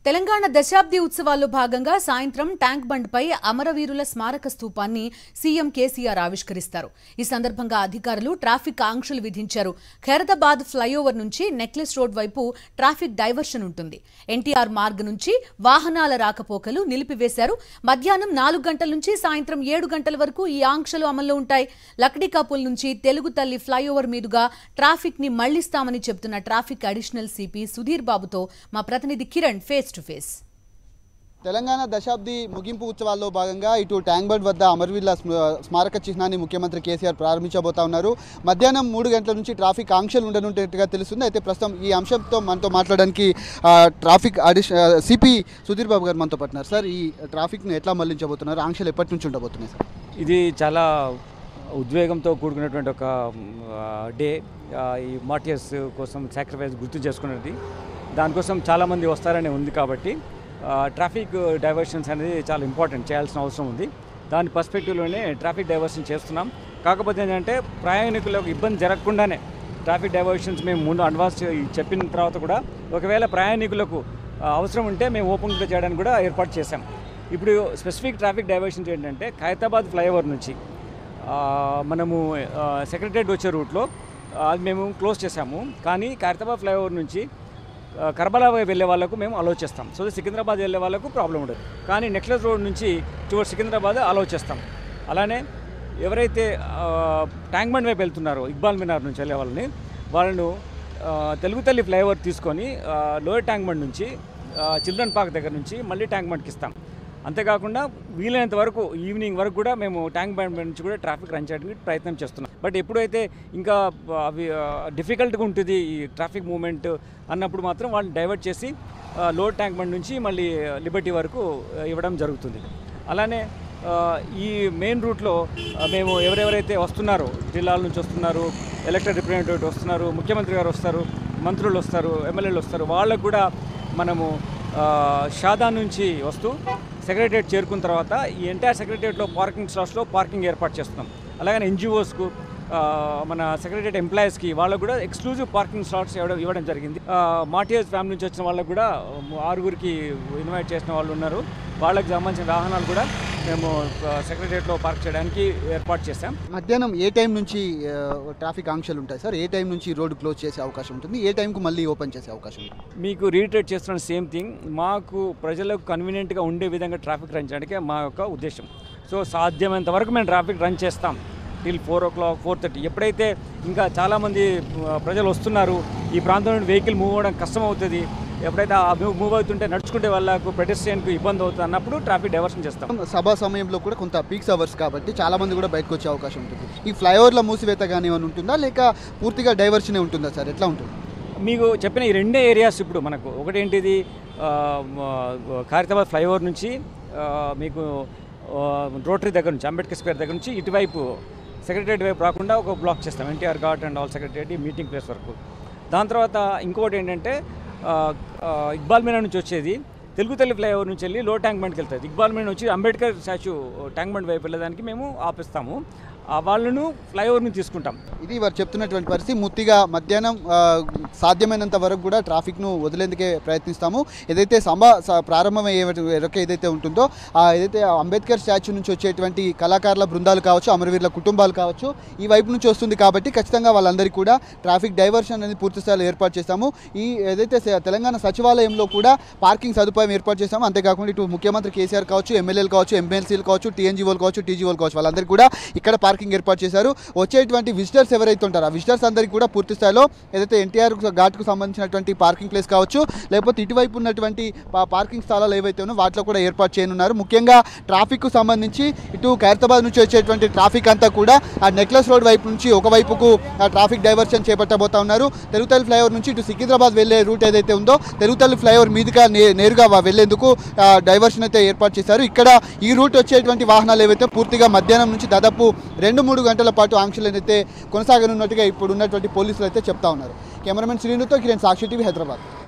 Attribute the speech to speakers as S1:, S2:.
S1: తెలంగాణ దశాబ్ది ఉత్సవాల్లో భాగంగా సాయంత్రం ట్యాంక్ బండ్పై అమరవీరుల స్మారక స్తూపాన్ని సీఎం కేసీఆర్ ఆవిష్కరిస్తారు ఈ సందర్భంగా అధికారులు ట్రాఫిక్ ఆంక్షలు విధించారు ఖైరతాబాద్ ఫ్లైఓవర్ నుంచి నెక్లెస్ రోడ్ వైపు ట్రాఫిక్ డైవర్షన్ ఉంటుంది ఎన్టీఆర్ మార్గ్ నుంచి వాహనాల రాకపోకలు నిలిపివేశారు మధ్యాహ్నం నాలుగు గంటల నుంచి సాయంత్రం ఏడు గంటల వరకు ఈ ఆంక్షలు అమల్లో ఉంటాయి లక్డీకాపుల్ నుంచి తెలుగు తల్లి ఫ్లైఓవర్ మీదుగా ట్రాఫిక్ ని మళ్లిస్తామని చెబుతున్న ట్రాఫిక్ అడిషనల్ సిపి సుధీర్ బాబుతో మా ప్రతినిధి Kiran face to face
S2: Telangana దశాబ్ది ముగింపు ఉత్సవాల్లో భాగంగా ఇటు ట్యాంక్ బండ్ వద్ద అమరవీరుల స్మ- స్మారక చిహ్నాన్ని ముఖ్యమంత్రి కేసీఆర్ ప్రారంభించబోతా ఉన్నారు మధ్యాహ్నం మూడు గంటల నుంచి ట్రాఫిక్ ఆంక్షలు ఉండనున్నట్టుగా తెలుస్తుంది అయితే ప్రస్తుతం ఈ అంశంతో మనతో మాట్లాడడానికి ఆ, traffic additional CP Sudheer Babu garu మనతో పట్టినారు సార్ ఈ ట్రాఫిక్ను ఎట్లా మళ్లించబోతున్నారు ఆంక్షలు ఎప్పటి నుంచి ఉండబోతున్నాయి సార్
S3: ఇది చాలా ఉద్వేగంతో కూడుకున్నటువంటి ఒక ఆ, డే ఆ, ఈ మార్టియర్స్ కోసం సాక్రిఫైస్ గుర్తు చేసుకున్నది దానికోసం చాలామంది వస్తారని ఉంది కాబట్టి ఆ, ట్రాఫిక్ డైవర్షన్స్ అనేది చాలా ఇంపార్టెంట్ చేయాల్సిన అవసరం ఉంది దాని పర్స్పెక్టివ్లోనే ట్రాఫిక్ డైవర్షన్ చేస్తున్నాం కాకపోతే ఏంటంటే ప్రయాణికులకు ఇబ్బంది జరగకుండానే ట్రాఫిక్ డైవర్షన్స్ మేము ముందు అడ్వాన్స్ చెప్పిన తర్వాత కూడా ఒకవేళ ప్రయాణికులకు ఆ, అవసరం ఉంటే మేము ఓపెన్ చేయడానికి కూడా ఏర్పాటు చేశాం ఇప్పుడు స్పెసిఫిక్ ట్రాఫిక్ డైవర్షన్స్ ఏంటంటే ఖైరతాబాద్ ఫ్లైఓవర్ నుంచి ఆ, మనము సెక్రటరేట్ వచ్చే రూట్లో ఆ, అది మేము క్లోజ్ చేసాము కానీ ఖైరతాబాద్ ఫ్లైఓవర్ నుంచి ఆ, కర్బలా వైపు వెళ్ళే వాళ్ళకు మేము అలో చేస్తాం సో సికింద్రాబాద్ వెళ్ళే వాళ్ళకు ప్రాబ్లం ఉండదు కానీ నెక్లెస్ రోడ్ నుంచి టువర్డ్ సికింద్రాబాద్ అలో చేస్తాం అలానే ఎవరైతే ఆ, ట్యాంక్ బండ్ వైపు వెళ్తున్నారో ఇక్బాల్ మినార్ నుంచి వెళ్ళే వాళ్ళని వాళ్ళను ఆ, తెలుగు తల్లి ఫ్లైఓవర్ తీసుకొని ఆ, లోయర్ ట్యాంక్ బండ్ నుంచి ఆ, చిల్డ్రన్ పార్క్ దగ్గర నుంచి మళ్ళీ ట్యాంక్ బండ్కి ఇస్తాం అంతేకాకుండా వీలైనంత వరకు ఈవినింగ్ వరకు కూడా మేము ట్యాంక్ బండ్ నుంచి కూడా ట్రాఫిక్ రన్ చేయడానికి ప్రయత్నం చేస్తున్నాం బట్ ఎప్పుడైతే ఇంకా అవి డిఫికల్ట్గా ఉంటుంది ఈ ట్రాఫిక్ మూవ్మెంట్ అన్నప్పుడు మాత్రం వాళ్ళని డైవర్ట్ చేసి లోడ్ ట్యాంక్ బండ్ నుంచి మళ్ళీ లిబర్టీ వరకు ఆ, ఇవ్వడం జరుగుతుంది అలానే ఆ, ఈ మెయిన్ రూట్లో ఆ, మేము ఎవరెవరైతే వస్తున్నారో జిల్లాల నుంచి వస్తున్నారు ఎలక్టెడ్ రిప్రజెంటేటివ్ వస్తున్నారు ముఖ్యమంత్రి గారు వస్తారు మంత్రులు వస్తారు ఎమ్మెల్యేలు వస్తారు వాళ్ళకు కూడా మనము ఆ, షాదా నుంచి వస్తూ సెక్రటరియట్ చేరుకున్న తర్వాత ఈ ఎంటైర్ సెక్రటరియట్లో పార్కింగ్ స్లాట్స్లో పార్కింగ్ ఏర్పాటు చేస్తున్నాం అలాగే ఎన్జిఓస్కు మన సెక్రటరియట్ ఎంప్లాయీస్కి వాళ్ళకు కూడా ఎక్స్క్లూజివ్ పార్కింగ్ స్లాట్స్ ఇవ్వడం ఇవ్వడం జరిగింది మాటియస్ ఫ్యామిలీ నుంచి వచ్చిన వాళ్ళకు కూడా ఆరుగురికి ఇన్వైట్ చేసిన వాళ్ళు ఉన్నారు వాళ్ళకి సంబంధించిన వాహనాలు కూడా మేము సెక్రటరియట్లో పార్క్ చేయడానికి ఏర్పాటు చేశాం
S2: మధ్యాహ్నం ఏ టైం నుంచి ఆ, ట్రాఫిక్ ఆంక్షలు ఉంటాయి సార్ ఏ టైం నుంచి రోడ్డు క్లోజ్ చేసే అవకాశం ఉంటుంది ఏ టైంకు మళ్ళీ ఓపెన్ చేసే అవకాశం ఉంటుంది
S3: మీకు రీట్రేట్ చేస్తున్న సేమ్ థింగ్ మాకు ప్రజలకు కన్వీనియంట్గా ఉండే విధంగా ట్రాఫిక్ రన్ చేయడానికే మా యొక్క ఉద్దేశం సో సాధ్యమైనంత వరకు మేము ట్రాఫిక్ రన్ చేస్తాం till four o'clock four thirty ఎప్పుడైతే ఇంకా చాలామంది ఆ, ప్రజలు వస్తున్నారు ఈ ప్రాంతం నుండి వెహికల్ మూవ్ అవ్వడం కష్టం అవుతుంది ఎప్పుడైతే ఆ మూవ్ మూవ్ అవుతుంటే నడుచుకుంటే వాళ్ళకు పెడెస్ట్రియన్కు ఇబ్బంది అవుతుంది అన్నప్పుడు ట్రాఫిక్ డైవర్షన్ చేస్తాం
S2: సభా సమయంలో కూడా కొంత పీక్స్ అవర్స్ కాబట్టి చాలా మంది కూడా బయటకు వచ్చే అవకాశం ఉంటుంది ఈ ఫ్లైఓవర్ల మూసివేత కానీ ఏమైనా ఉంటుందా లేక పూర్తిగా డైవర్షనే ఉంటుందా సార్ ఎట్లా ఉంటుంది
S3: మీకు చెప్పిన ఈ రెండే ఏరియాస్ ఇప్పుడు మనకు ఒకటేంటిది ఆ, మ- ఖైరతాబాద్ ఫ్లైఓవర్ నుంచి ఆ, మీకు ఆ, రోటరీ దగ్గర నుంచి అంబేద్కర్ స్క్వేర్ దగ్గర నుంచి ఇటువైపు సెక్రటరియట్ వైపు రాకుండా ఒక బ్లాక్ చేస్తాం NTR Ghat and all secretariat meeting place వరకు దాని తర్వాత ఇంకోటి ఏంటంటే ఆ, ఆ, ఇక్బాల్ మీనా నుంచి వచ్చేది తెలుగు తల్లి ఫ్లైఓవర్ నుంచి వెళ్ళి లో ట్యాంక్ బండ్కి వెళ్తుంది ఇక్బాల్ మీనా నుంచి అంబేద్కర్ స్టాచ్యూ ట్యాంక్ బండ్ వైపు వెళ్ళడానికి మేము ఆపిస్తాము ఆ వాళ్ళను ఫ్లైఓవర్ నుంచి తీసుకుంటాం
S2: ఇది వారు చెప్తున్నటువంటి పరిస్థితి ముత్తిగా మధ్యాహ్నం ఆ, సాధ్యమైనంత వరకు కూడా ట్రాఫిక్ను వదిలేందుకే ప్రయత్నిస్తాము ఏదైతే సభ స- ప్రారంభమయ్యే వరకు ఏదైతే ఉంటుందో ఆ ఏదైతే అంబేద్కర్ స్టాచ్యూ నుంచి వచ్చేటువంటి కళాకారుల బృందాలు కావచ్చు అమరవీరుల కుటుంబాలు కావచ్చు ఈ వైపు నుంచి వస్తుంది కాబట్టి ఖచ్చితంగా వాళ్ళందరికీ కూడా ట్రాఫిక్ డైవర్షన్ అనేది పూర్తి స్థాయిలో ఏర్పాటు చేస్తాము ఈ ఏదైతే స- తెలంగాణ సచివాలయంలో కూడా పార్కింగ్ సదుపాయం ఏర్పాటు చేస్తాము అంతేకాకుండా ఇటు ముఖ్యమంత్రి కేసీఆర్ కావచ్చు ఎమ్మెల్యేలు కావచ్చు ఎమ్మెల్సీలు కావచ్చు టీఎన్జీఓలు కావచ్చు టీజీఓలు కావచ్చు వాళ్ళందరికీ కూడా ఇక్కడ పార్కింగ్ ఏర్పాటు చేశారు వచ్చేటువంటి విజిటర్స్ ఎవరైతే ఉంటారో ఆ విజిటర్స్ అందరికీ కూడా పూర్తి స్థాయిలో ఏదైతే ఎన్టీఆర్ ఘాట్కు సంబంధించినటువంటి పార్కింగ్ ప్లేస్ కావచ్చు లేకపోతే ఇటువైపు ఉన్నటువంటి పా- పార్కింగ్ స్థలాలు ఏవైతే ఉన్నాయో వాటిలో కూడా ఏర్పాటు చేయనున్నారు ముఖ్యంగా ట్రాఫిక్కు సంబంధించి ఇటు ఖైరతాబాద్ నుంచి వచ్చేటువంటి ట్రాఫిక్ అంతా కూడా ఆ నెక్లెస్ రోడ్ వైపు నుంచి ఒకవైపుకు ఆ ట్రాఫిక్ డైవర్షన్ చేపట్టబోతా ఉన్నారు తెలుగుతల్లి ఫ్లైఓవర్ నుంచి ఇటు సికింద్రాబాద్ వెళ్ళే రూట్ ఏదైతే ఉందో తెలుగుతల్లి ఫ్లైఓవర్ మీదుగా నే- నేరుగా వా- వెళ్లేందుకు ఆ, డైవర్షన్ అయితే ఏర్పాటు చేశారు ఇక్కడ ఈ రూట్ వచ్చేటువంటి వాహనాలు ఏవైతే పూర్తిగా మధ్యాహ్నం నుంచి దాదాపు రెండు మూడు గంటల పాటు ఆంక్షలు అయితే కొనసాగనున్నట్టుగా ఇప్పుడు ఉన్నటువంటి పోలీసులు అయితే చెప్తా ఉన్నారు కెమెరామెన్ శ్రీనుతో కిరణ్ సాక్షి టీవీ హైదరాబాద్